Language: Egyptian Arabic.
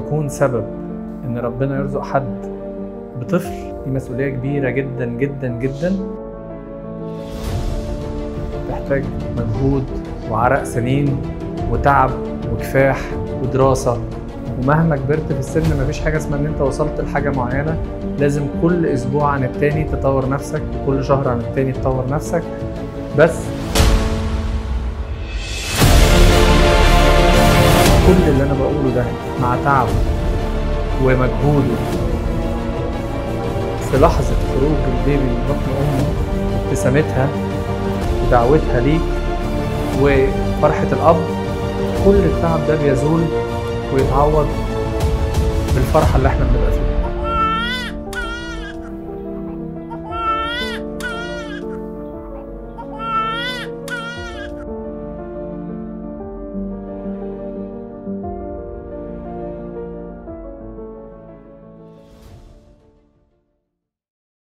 تكون سبب ان ربنا يرزق حد بطفل دي مسؤوليه كبيره جدا جدا جدا تحتاج مجهود وعرق سنين وتعب وكفاح ودراسه ومهما كبرت في السن مفيش حاجه اسمها ان انت وصلت لحاجه معينه لازم كل اسبوع عن التاني تطور نفسك كل شهر عن التاني تطور نفسك بس كل اللي انا بقوله ده مع تعبه ومجهوده في لحظة خروج البيبي من بطن أمه ابتسامتها ودعوتها ليك وفرحة الأب كل التعب ده بيزول ويتعوض بالفرحة اللي احنا بنبقى فيها